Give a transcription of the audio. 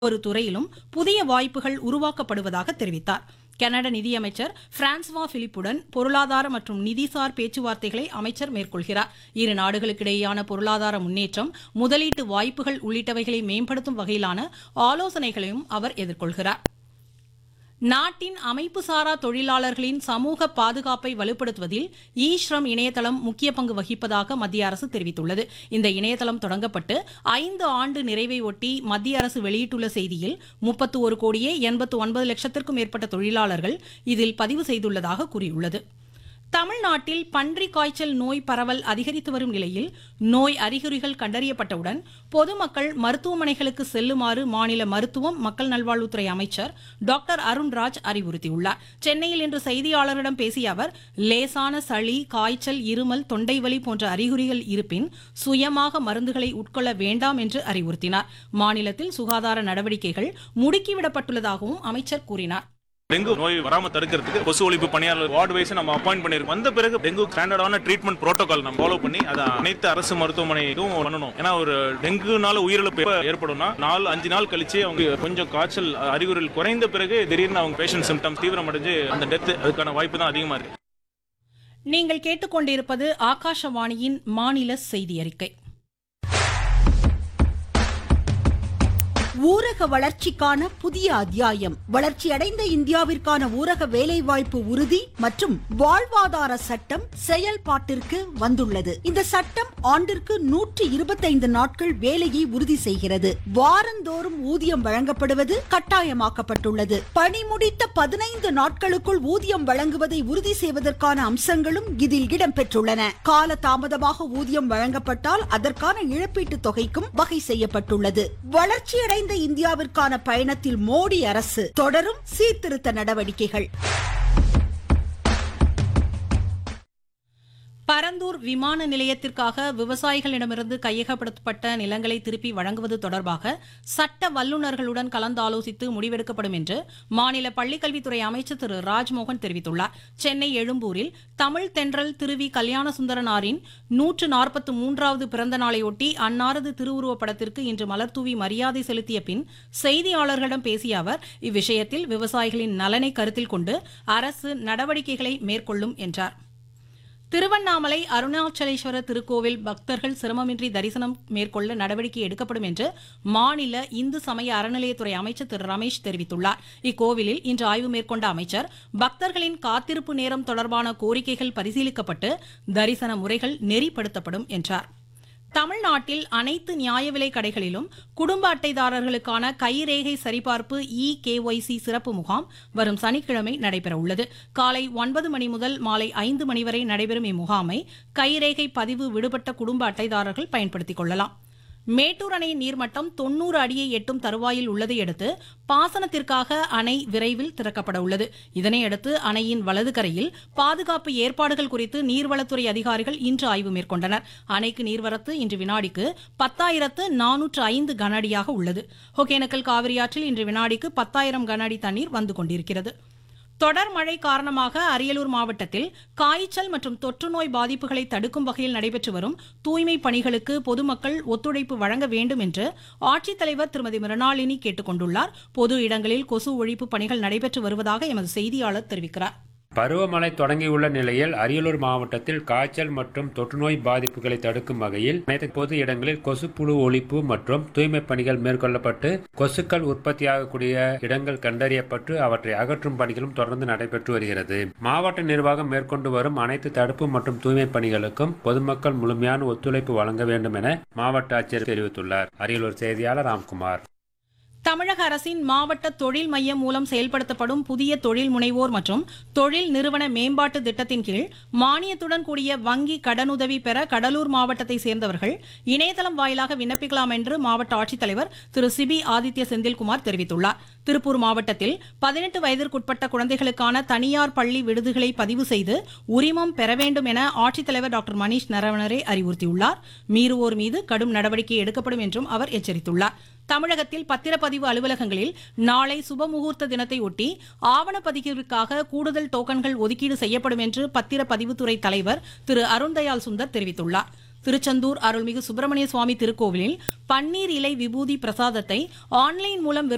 ஒரு துறையிலும் புதிய வாய்ப்புகள் உருவாக்கப்படுவதாக தெரிவித்தார் கனடா நிதியமைச்சர் பிரான்சுவா பிலிப்புடன் பொருளாதார மற்றும் நிதிசார் பேச்சுவார்த்தைகளை அமைச்சர் மேற்கொள்கிறார் இரு நாடுகளுக்கிடையேயான பொருளாதார முன்னேற்றம் முதலீட்டு வாய்ப்புகள் உள்ளிட்டவைகளை மேம்படுத்தும் வகையிலான ஆலோசனைகளையும் அவர் எதிர்கொள்கிறார் நாட்டின் அமைப்புசாரா தொழிலாளர்களின் சமூக பாதுகாப்பை வலுப்படுத்துவதில் இ ஸ்ரம் இணையதளம் முக்கிய பங்கு வகிப்பதாக மத்திய அரசு தெரிவித்துள்ளது இந்த இணையதளம் தொடங்கப்பட்டு ஐந்து ஆண்டு நிறைவை ஒட்டி மத்திய அரசு வெளியிட்டுள்ள செய்தியில் முப்பத்து ஒரு கோடியே எண்பத்து ஒன்பது லட்சத்திற்கும் மேற்பட்ட தொழிலாளர்கள் இதில் பதிவு செய்துள்ளதாக கூறியுள்ளது தமிழ்நாட்டில் பன்றி காய்ச்சல் நோய் பரவல் அதிகரித்து வரும் நிலையில் நோய் அறிகுறிகள் கண்டறியப்பட்டவுடன் பொதுமக்கள் மருத்துவமனைகளுக்கு செல்லுமாறு மாநில மருத்துவம் மக்கள் நல்வாழ்வுத்துறை அமைச்சர் டாக்டர் அருண்ராஜ் அறிவுறுத்தியுள்ளார் சென்னையில் இன்று செய்தியாளர்களிடம் பேசிய அவர் லேசான சளி காய்ச்சல் இருமல் தொண்டைவலி போன்ற அறிகுறிகள் இருப்பின் சுயமாக மருந்துகளை உட்கொள்ள வேண்டாம் என்று அறிவுறுத்தினார் மாநிலத்தில் சுகாதார நடவடிக்கைகள் முடுக்கிவிடப்பட்டுள்ளதாகவும் அமைச்சர் கூறினார் டெங்கு நோய் வராம தடுக்கிறதுக்கு கொசு ஒழிப்பு பணியாளர் வார்டு வைஸ் நம்ம அப்பாயிண்ட் பண்ணிருக்கோம் வந்த பிறகு டெங்கு ஸ்டாண்டர்டான ட்ரீட்மெண்ட் புரோட்டோகால் நம்ம ஃபாலோ பண்ணி அதை அனைத்து அரசு மருத்துவமனைக்கும் பண்ணணும் ஏன்னா ஒரு டெங்குனால உயிரிழப்பு எப்ப ஏற்படும்னா நாலு அஞ்சு நாள் கழிச்சு அவங்க கொஞ்சம் காய்ச்சல் அறிகுறிகள் குறைந்த பிறகு திடீர்னு அவங்க பேஷண்ட் சிம்டம் தீவிரமடைஞ்சு அந்த டெத் அதுக்கான வாய்ப்பு தான் அதிகமா இருக்கு நீங்கள் கேட்டுக்கொண்டிருப்பது ஆகாஷவாணியின் மாநில செய்தி அறிக்கை ஊரக வளர்ச்சிக்கான புதிய அத்தியாயம் வளர்ச்சியடைந்த இந்தியாவிற்கான ஊரக வேலைவாய்ப்பு உறுதி மற்றும் வாழ்வாதார சட்டம் செயல்பாட்டிற்கு வந்துள்ளது இந்த சட்டம் ஆண்டிற்கு நூற்றி இருபத்தைந்து நாட்கள் வேலையை உறுதி செய்கிறது வாரந்தோறும் ஊதியம் வழங்கப்படுவது கட்டாயமாக்கப்பட்டுள்ளது பணி முடித்த பதினைந்து நாட்களுக்குள் ஊதியம் வழங்குவதை உறுதி செய்வதற்கான அம்சங்களும் இதில் இடம்பெற்றுள்ளன கால தாமதமாக ஊதியம் வழங்கப்பட்டால் அதற்கான இழப்பீட்டுத் தொகைக்கும் வகை செய்யப்பட்டுள்ளது வளர்ச்சியடைந்த இந்தியாவிற்கான பயணத்தில் மோடி அரசு தொடரும் சீர்திருத்த நடவடிக்கைகள் பரந்தூர் விமான நிலையத்திற்காக விவசாயிகளிடமிருந்து கையகப்படுத்தப்பட்ட நிலங்களை திருப்பி வழங்குவது தொடர்பாக சட்ட வல்லுநர்களுடன் கலந்தாலோசித்து முடிவெடுக்கப்படும் என்று மாநில பள்ளிக்கல்வித்துறை அமைச்சர் திரு ராஜ்மோகன் தெரிவித்துள்ளார் சென்னை எழும்பூரில் தமிழ் தென்றல் திருவி கல்யாணசுந்தரனாரின் நூற்று நாற்பத்து மூன்றாவது பிறந்த நாளையொட்டி அன்னாரது திருவுருவப் படத்திற்கு இன்று மலர்தூவி மரியாதை செலுத்திய பின் செய்தியாளர்களிடம் பேசிய அவர் இவ்விஷயத்தில் விவசாயிகளின் நலனை கருத்தில் கொண்டு அரசு நடவடிக்கைகளை மேற்கொள்ளும் என்றார் திருவண்ணாமலை அருணாச்சலேஸ்வரர் திருக்கோவில் பக்தர்கள் சிரமமின்றி தரிசனம் மேற்கொள்ள நடவடிக்கை எடுக்கப்படும் என்று மாநில இந்து சமய அறநிலையத்துறை அமைச்சர் திரு ரமேஷ் தெரிவித்துள்ளார் இக்கோவிலில் இன்று ஆய்வு மேற்கொண்ட அமைச்சர் பக்தர்களின் காத்திருப்பு நேரம் தொடர்பான கோரிக்கைகள் பரிசீலிக்கப்பட்டு தரிசன முறைகள் நெறிப்படுத்தப்படும் என்றார் தமிழ்நாட்டில் அனைத்து நியாய விலை கடைகளிலும் குடும்ப அட்டைதாரர்களுக்கான கைரேகை சரிபார்ப்பு இ கேஒய்சி சிறப்பு முகாம் வரும் சனிக்கிழமை நடைபெற உள்ளது காலை ஒன்பது மணி முதல் மாலை ஐந்து மணி வரை நடைபெறும் இம்முகாமை கைரேகை பதிவு விடுபட்ட குடும்ப அட்டைதாரர்கள் பயன்படுத்திக் கொள்ளலாம் மேட்டூர் அணையின் நீர்மட்டம் தொன்னூறு அடியை எட்டும் தருவாயில் உள்ளதை அடுத்து பாசனத்திற்காக அணை விரைவில் திறக்கப்பட உள்ளது இதனையடுத்து அணையின் வலது கரையில் பாதுகாப்பு ஏற்பாடுகள் குறித்து நீர்வளத்துறை அதிகாரிகள் இன்று ஆய்வு மேற்கொண்டனர் அணைக்கு நீர்வரத்து இன்று வினாடிக்கு பத்தாயிரத்து நானூற்று ஐந்து கன அடியாக உள்ளது ஒகேனக்கல் காவிரியாற்றில் இன்று வினாடிக்கு பத்தாயிரம் கன அடி தண்ணீர் வந்து கொண்டிருக்கிறது தொடர் மழை காரணமாக அரியலூர் மாவட்டத்தில் காய்ச்சல் மற்றும் தொற்றுநோய் பாதிப்புகளை தடுக்கும் வகையில் நடைபெற்று வரும் தூய்மை பணிகளுக்கு பொதுமக்கள் ஒத்துழைப்பு வழங்க வேண்டும் என்று ஆட்சித்தலைவர் திருமதி மிருணாளினி கேட்டுக் கொண்டுள்ளார் பொது இடங்களில் கொசு ஒழிப்பு பணிகள் நடைபெற்று வருவதாக எமது செய்தியாளர் தெரிவிக்கிறார் பருவமழை தொடங்கியுள்ள நிலையில் அரியலூர் மாவட்டத்தில் காய்ச்சல் மற்றும் தொற்றுநோய் பாதிப்புகளை தடுக்கும் வகையில் அனைத்து பொது இடங்களில் கொசுப்புழு ஒழிப்பு மற்றும் தூய்மை பணிகள் மேற்கொள்ளப்பட்டு கொசுக்கள் உற்பத்தியாகக்கூடிய இடங்கள் கண்டறியப்பட்டு அவற்றை அகற்றும் பணிகளும் தொடர்ந்து நடைபெற்று வருகிறது மாவட்ட நிர்வாகம் மேற்கொண்டு வரும் அனைத்து தடுப்பு மற்றும் தூய்மை பணிகளுக்கும் பொதுமக்கள் முழுமையான ஒத்துழைப்பு வழங்க வேண்டும் என மாவட்ட ஆட்சியர் தெரிவித்துள்ளார் அரியலூர் செய்தியாளர் ராம்குமார் தமிழக அரசின் மாவட்ட தொழில் மையம் மூலம் செயல்படுத்தப்படும் புதிய தொழில் முனைவோர் மற்றும் தொழில் நிறுவன மேம்பாட்டு திட்டத்தின் கீழ் மானியத்துடன் கூடிய வங்கி கடனுதவி பெற கடலூர் மாவட்டத்தை சேர்ந்தவர்கள் இணையதளம் வாயிலாக விண்ணப்பிக்கலாம் என்று மாவட்ட ஆட்சித்தலைவர் திரு சிபி ஆதித்ய செந்தில்குமார் தெரிவித்துள்ளார் திருப்பூர் மாவட்டத்தில் பதினெட்டு வயதிற்குட்பட்ட குழந்தைகளுக்கான தனியார் பள்ளி விடுதிகளை பதிவு செய்து உரிமம் பெற வேண்டும் என ஆட்சித்தலைவர் டாக்டர் மணீஷ் நரவணரே அறிவுறுத்தியுள்ளார் மீறுவோர் மீது கடும் நடவடிக்கை எடுக்கப்படும் என்றும் அவர் எச்சரித்துள்ளார் தமிழகத்தில் பத்திரப்பதிவு அலுவலகங்களில் நாளை சுபமுகூர்த்த தினத்தை ஒட்டி ஆவணப்பதிவிற்காக கூடுதல் டோக்கன்கள் ஒதுக்கீடு செய்யப்படும் என்று பத்திரப்பதிவுத்துறை தலைவர் திரு அருண்தயாள் சுந்தர் தெரிவித்துள்ளார் திருச்செந்தூர் அருள்மிகு சுப்பிரமணிய சுவாமி திருக்கோவிலில் பன்னீர் இலை விபூதி பிரசாதத்தை ஆன்லைன் மூலம் விற்பனை